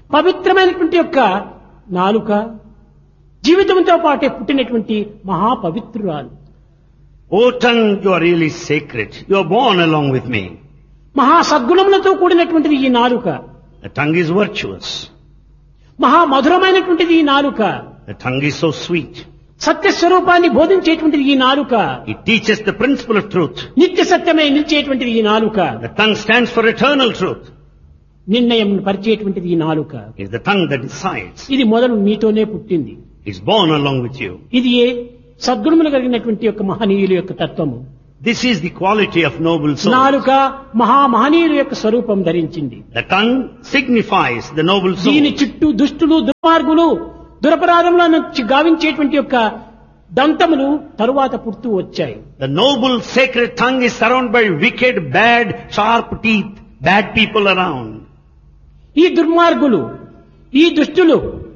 పవిత్రమైనటువంటి యొక్క నాలుక జీవితంతో పాటే పుట్టినటువంటి మహాపవిత్రురాలు O tongue, you are really sacred. You are born along with me. మహా సద్గుణములతో కూడినటువంటిది ఈ నాలుక The tongue is virtuous. మహా మధురమైనటువంటిది ఈ నాలుక The tongue is so sweet. సత్యస్వరూపాన్ని బోధించేటువంటిది ఈ నాలుక It teaches the principle of truth. నిత్య సత్యమై నిలిచేటువంటిది ఈ నాలుక The tongue stands for eternal truth. నిర్ణయం పరిచేటువంటిది ఈ నాలుక It's the tongue that decides. ఇది మొదలు మీతోనే పుట్టింది It's born along with you. ఇది ఏ సద్గుణములు కలిగినటువంటి యొక్క మహనీయుల యొక్క తత్వము This is the quality of noble soul. నాలుక మహా మహనీయుల యొక్క స్వరూపం ధరించింది The tongue signifies the noble దీని soul. చుట్టూ దుష్టులు దుర్మార్గులు దురపరాధములను గావించేటువంటి యొక్క దంతములు తరువాత పుడుతూ వచ్చాయి The noble sacred tongue is surrounded by wicked, bad, sharp teeth, bad people around. ఈ దుర్మార్గులు ఈ దుష్టులు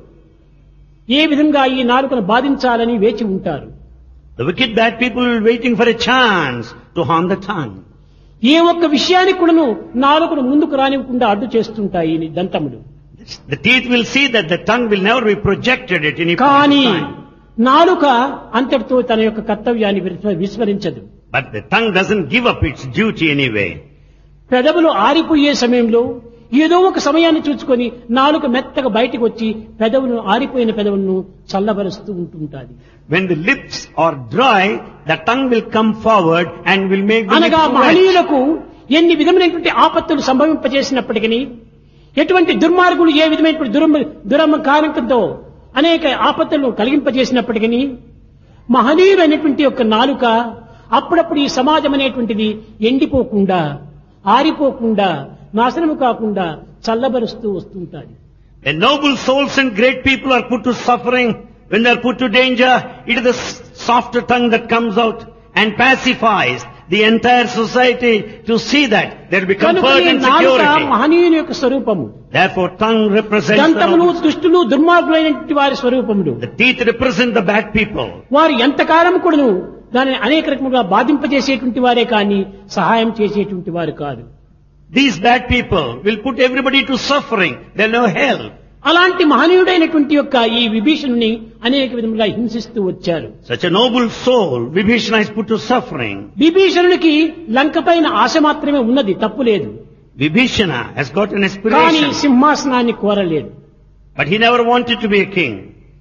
ఏ విధంగా ఈ నాలుకను బాధించాలని వేచి ఉంటారు The wicked, bad people are waiting for a chance to harm the tongue. ఏ ఒక్క విషయానికి కూడాను నాలుకను ముందుకు రానివ్వకుండా అడ్డు చేస్తుంటాయి ఈ దంతములు The teeth will see that the tongue will never be projected at any point కానీ in time. నాలుక అంతటితో తన యొక్క కర్తవ్యాన్ని విస్మ- విస్మరించదు But the tongue doesn't give up its duty anyway. పెదవులు ఆరిపోయే సమయంలో ఏదో ఒక సమయాన్ని చూసుకొని నాలుక మెత్తగా బయటకు వచ్చి పెదవులను ఆరిపోయిన పెదవులను చల్లబరుస్తూ ఉంటుంటాది When the lips are dry, the tongue will come forward and will make the అనగా lips wet. మహనీయులకు ఎన్ని విధమైనటువంటి ఆపత్తులు సంభవింపజేసినప్పటికీ ఎటువంటి దుర్మార్గులు ఏ విధమైనటువంటి దురమ దురమ కారణంతో అనేక ఆపత్తులను కలిగింపజేసినప్పటికీ మహనీయులైనటువంటి యొక్క నాలుక అప్పుడప్పుడు ఈ సమాజం అనేటువంటిది ఎండిపోకుండా ఆరిపోకుండా నాశనము కాకుండా చల్లబరుస్తూ వస్తుంటాది When noble souls and great people are put to suffering, when they are put to danger, it is the s- softer tongue that comes out and pacifies the entire society to see that there will be కనుక comfort ఈ and నాలుక security. మహనీయుని యొక్క స్వరూపము Therefore, tongue represents the, దంతములు noble- దుష్టులు దుర్మార్గులైనటువంటి వారి స్వరూపములు the teeth represent the bad people. వారు ఎంతకాలం కూడాను దానిని అనేక రకములుగా బాధింపజేసేటువంటి వారే కానీ సహాయం చేసేటువంటి వారు కాదు These bad people will put everybody to suffering. They'll know hell. అలాంటి మహనీయుడైనటువంటి యొక్క ఈ విభీషణుని అనేక విధములుగా హింసిస్తూ వచ్చారు Such a noble soul, Vibhishana is put to suffering. విభీషణునికి లంక పైన ఆశ మాత్రమే ఉన్నది తప్పు లేదు Vibhishana has got an కానీ aspiration, సింహాసనాన్ని కోరలేదు but he never wanted to be a king.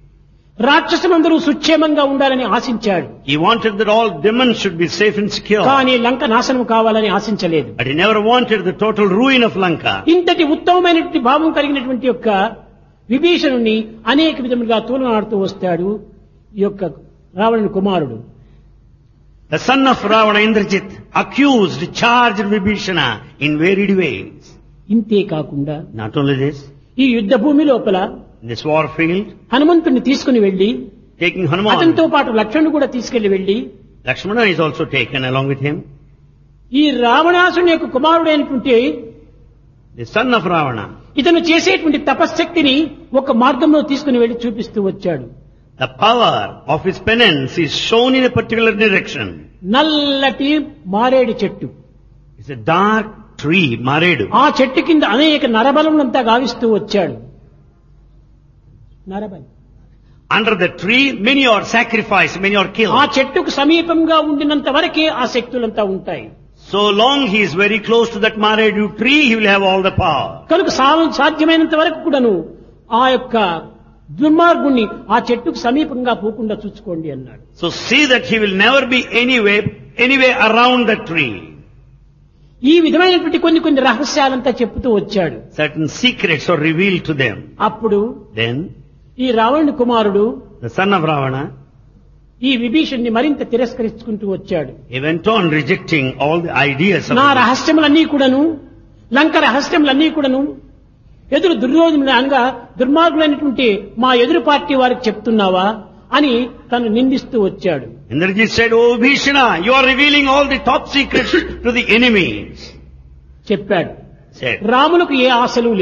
రాక్షసులందరూ సుక్షేమంగా ఉండాలని ఆశించాడు He wanted that all demons should be safe and secure. కానీ లంక నాశనం కావాలని ఆశించలేదు But he never wanted the total ruin of Lanka. ఇంతటి ఉత్తమమైనటువంటి భావం కలిగినటువంటి యొక్క విభీషణుని అనేక విధములుగా తూలనాడుతూ వస్తాడు ఈ యొక్క రావణుని కుమారుడు The son of Ravana, Indrajit, accused, charged Vibhishana in varied ways. ఇంతే కాకుండా Not only this, ఈ యుద్ధ భూమి లోపల in this war field, హనుమంతుని తీసుకుని వెళ్లి taking అతనితో Hanuman, పాటు లక్ష్మణుడు కూడా తీసుకెళ్లి వెళ్లి Lakshmana is also taken along with him. ఈ రావణాసుని యొక్క కుమారుడైనటువంటి The son of Ravana, ఇతను చేసేటువంటి తపశ్శక్తిని ఒక మార్గంలో తీసుకుని వెళ్లి చూపిస్తూ వచ్చాడు the power of his penance is shown in a particular direction. నల్లటి మారేడు చెట్టు It's a dark tree, Maredu. ఆ చెట్టు కింద అనేక నరబలములంతా గావిస్తూ వచ్చాడు నరబలి Under the tree, many are sacrificed, many are ఆ killed. చెట్టుకు సమీపంగా ఉండినంత వరకే ఆ శక్తులంతా ఉంటాయి So long he is very close to that Maredu tree, he will have all the power. కనుక సా- సాధ్యమైనంత వరకు కూడాను ఆ యొక్క దుర్మార్గుణ్ణి ఆ చెట్టుకు సమీపంగా పోకుండా చూసుకోండి అన్నాడు So see that he will never be anyway, anyway around the tree. ఈ విధమైనటువంటి కొన్ని కొన్ని రహస్యాలంతా చెప్తూ వచ్చాడు Certain secrets are revealed to them. అప్పుడు Then, ఈ రావణుని కుమారుడు the son of Ravana, ఈ విభీషణ్ణి మరింత తిరస్కరించుకుంటూ వచ్చాడు he went on rejecting all the ideas of నా the రహస్యములన్నీ కూడాను లంక రహస్యములన్నీ కూడాను ఎదురు దుర్యోధనుడు అనగా దుర్మార్గులైనటువంటి మా ఎదురు పార్టీ వారికి చెప్తున్నావా అని తను నిందిస్తూ వచ్చాడు Indrajit said, Oh Bhishana, you are revealing all the top secrets to the enemies. చెప్పాడు Said, రాములకు ఏ ఆశలు లేదు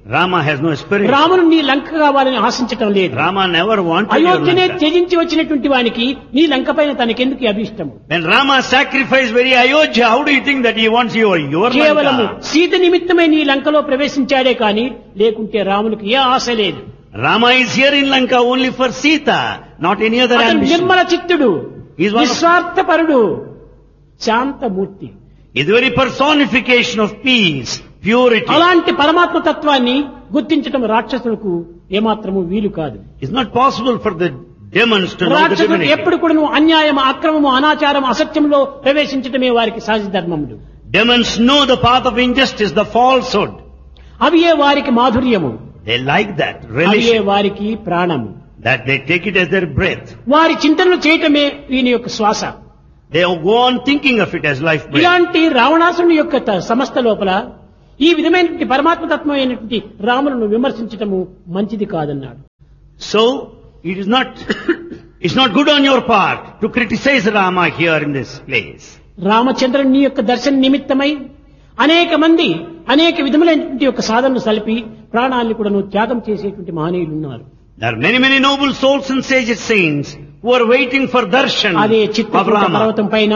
Rama has no aspiration. రామును నీ లంక కావాలని ఆశించటం లేదు Rama never wanted your అయోధ్యనే Lanka. త్యజించి వచ్చినటువంటి వానికి నీ లంక పైన తనకెందుకు అభిష్టము When Rama sacrificed very Ayodhya, how do you think that he wants your, your కేవలము Lanka? సీత నిమిత్తమై నీ లంకలో ప్రవేశించాడే కాని లేకుంటే రామునికి ఏ ఆశ లేదు Rama is here in Lanka only for Sita, not any other అతను ambition. Nirmala చిత్తుడు He is one of- నిస్వార్థపరుడు శాంతమూర్తి Is the very personification of peace, purity. అలాంటి పరమాత్మ తత్వాన్ని గుర్తించటం రాక్షసులకు ఏమాత్రము వీలు కాదు It's not possible for the demons to know the రాక్షసులు divinity. ఎప్పుడు కూడా అన్యాయం అక్రమము అనాచారం అసత్యంలో ప్రవేశించటమే వారికి సహజ ధర్మములు Demons know the path of injustice, the falsehood. అవియే వారికి మాధుర్యము They like that అవియే religion, వారికి ప్రాణము that they take it as their breath. వారి చింతనలు చేయటమే వీని యొక్క శ్వాస They go on thinking of it as life breath. ఇలాంటి రావణాసుని యొక్క త- సంస్థ లోపల ఈ విధమైనటువంటి పరమాత్మతత్వం అయినటువంటి రాములను విమర్శించటము మంచిది కాదన్నాడు So, it is not, it's not good on your part to criticize Rama here in this place. రామచంద్రుని యొక్క దర్శన నిమిత్తమై అనేక మంది అనేక విధములైనటువంటి యొక్క సాధనలు సలిపి ప్రాణాన్ని కూడా త్యాగం చేసేటువంటి మహనీయులు ఉన్నారు There are many, many noble souls and sage saints who are waiting for darshan అదే of చిత్రకూట Rama పర్వతం పైన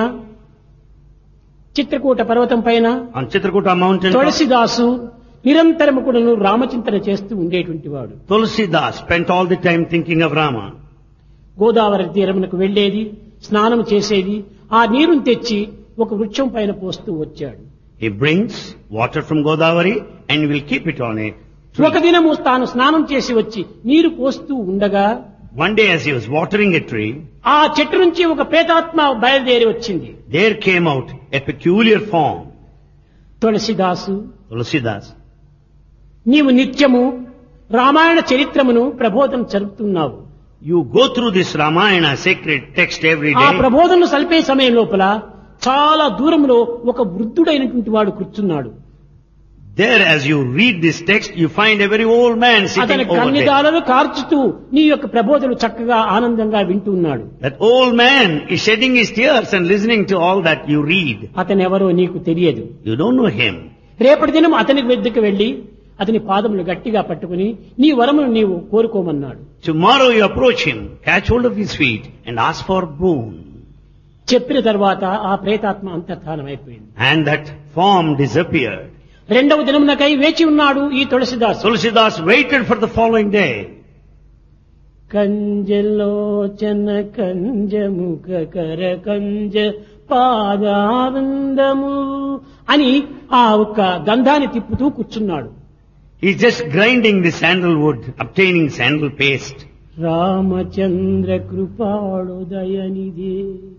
చిత్రకూట పర్వతం పైన on Chitrakuta mountain. top. తులసిదాసు నిరంతరము కూడాను రామచింతన చేస్తూ ఉండేటువంటి వాడు Tulsidas spent all the time thinking of Rama. Godavari తీరమునకు వెళ్ళేది స్నానం చేసేది ఆ నీరుని తెచ్చి ఒక వృక్షం పైన పోస్తూ వచ్చాడు He brings water from Godavari and will keep it on a ఒక tree. దినము తాను స్నానం చేసి వచ్చి నీరు పోస్తూ ఉండగా One day as he was watering a tree, ఆ చెట్టు నుంచి ఒక ప్రేతాత్మ బయలుదేరి వచ్చింది there came out a peculiar form. తులసిదాసు Tulsidas. నీవు నిత్యము రామాయణ చరిత్రమును ప్రబోధం జరుపుతున్నావు You go through this Ramayana sacred text every ఆ day. ప్రబోధనలు సలిపే సమయం లోపల చాలా దూరంలో ఒక వృద్ధుడైనటువంటి వాడు కూర్చున్నాడు There as you read this text, you find a very old man అతని sitting over there. కన్నిదాలను కార్చుతూ నీ యొక్క ప్రబోధనలు చక్కగా ఆనందంగా వింటున్నాడు That old man is shedding his tears and listening to all that you read. అతను ఎవరో నీకు తెలియదు You don't know him. రేపటి దినం అతని వద్దకు వెళ్లి అతని పాదములు గట్టిగా పట్టుకుని నీ వరమును నీవు కోరుకోమన్నాడు Tomorrow you approach him, catch hold of his feet and ask for boon. చెప్పిన తర్వాత ఆ ప్రేతాత్మ అంతర్ధానమైపోయింది And that form disappeared. రెండవ దినమునకై వేచి ఉన్నాడు ఈ తులసిదాసు Tulsidas waited for the following day. కంజలోచన కంజముఖ కర కంజ పాదానందము అని ఆ ఒక్క గంధాన్ని తిప్పుతూ కూర్చున్నాడు He's just grinding the sandalwood, obtaining sandal paste. Ramachandra కృపాడు దయనిదే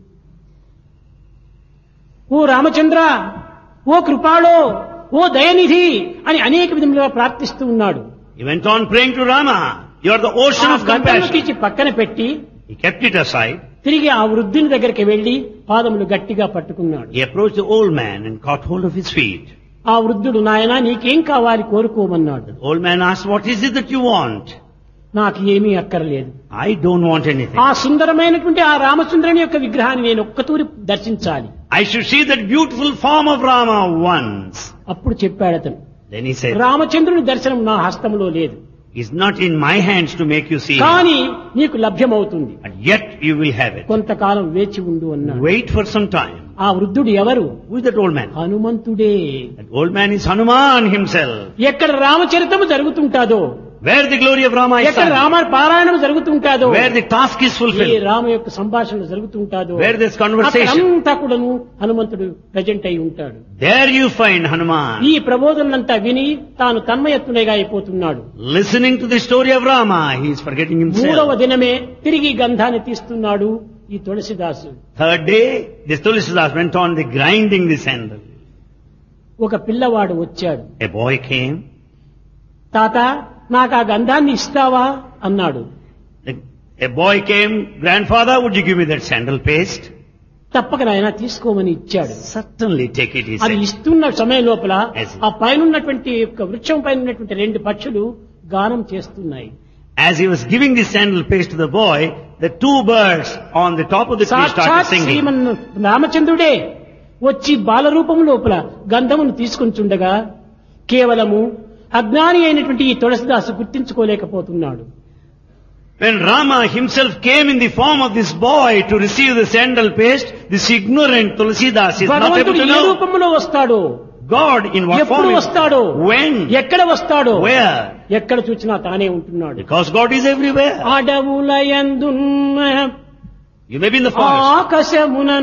ఓ రామచంద్ర ఓ కృపాళో ఓ దయనిధి అని అనేక విధములుగా ప్రార్థిస్తూ ఉన్నాడు He went on praying to Rama. You are the ocean ఆ of గంధము compassion. తీసి పక్కన పెట్టి He kept it aside. తిరిగి ఆ వృద్ధుని దగ్గరికి వెళ్లి పాదములు గట్టిగా పట్టుకున్నాడు He approached the old man and caught hold of his feet. ఆ వృద్ధుడు నాయన నీకేం కావాలి కోరుకోమన్నాడు The old man asked, what is it that you want? నాకు ఏమీ అక్కర్లేదు I don't want anything. ఆ సుందరమైనటువంటి ఆ రామచంద్రుని యొక్క విగ్రహాన్ని నేను ఒక్కతూరి దర్శించాలి I should see that beautiful form of Rama once. అప్పుడు చెప్పాడు అతను Then he said, రామచంద్రుని దర్శనం నా హస్తంలో లేదు it's not in my hands to make you see him. కానీ నీకు లభ్యమవుతుంది But yet you will have it. కొంతకాలం వేచి ఉండు అన్నాడు Wait for some time. ఆ వృద్ధుడు ఎవరు Who is that old man? హనుమంతుడే That old man is Hanuman himself. ఎక్కడ రామచరితము జరుగుతుంటాదో Where the glory of Rama is ఎక్కడ sung. రామ పారాయణం జరుగుతుంటాదో Where the task is A fulfilled. Rama యొక్క సంభాషణ జరుగుతుంటాదో Where there's conversation. అక్కడంతా కూడాను హనుమంతుడు ప్రజెంట్ అయి ఉంటాడు There you find Hanuman. ఈ ప్రబోధనంతా విని తాను తన్మయత్తునేగా అయిపోతున్నాడు Listening to the story of Rama, he is forgetting మూడవ himself. దినమే తిరిగి గంధాన్ని తీస్తున్నాడు ఈ తులసిదాసు Third day, this Tulsidas went on the grinding the sandal. ఒక పిల్లవాడు వచ్చాడు A boy came. తాత నాకు ఆ గంధాన్ని ఇస్తావా అన్నాడు The- A boy came, grandfather, would you give me that sandal paste? తప్పక నాయన తీసుకోమని ఇచ్చాడు Certainly take it, he అది said. ఇస్తున్న సమయం లోపల Yes. ఆ పైన ఉన్నటువంటి యొక్క వృక్షం పైన ఉన్నటువంటి రెండు పక్షులు గానం చేస్తున్నాయి As he was giving the sandal paste to the boy, the two birds on the top of the tree started సాక్షాత్ singing. శ్రీమన్ రామచంద్రుడే వచ్చి బాలరూపం లోపల గంధమును తీసుకొని చుండగా కేవలము అజ్ఞాని అయినటువంటి ఈ తులసిదాసు గుర్తించుకోలేకపోతున్నాడు When Rama himself came in the form of this boy to receive the sandal paste, this ignorant Tulsidas is not able భగవంతుడు to ఏ know. రూపంలో వస్తాడు God in what ఎప్పుడు form? వస్తాడు When? ఎక్కడ వస్తాడు Where? ఎక్కడ చూసినా తానే ఉంటున్నాడు Because God is everywhere. అడవులయందున్న You may be in the forest.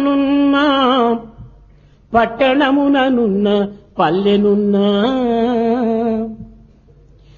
ఆకాశముననున్న పట్టణముననున్న పల్లెనున్నా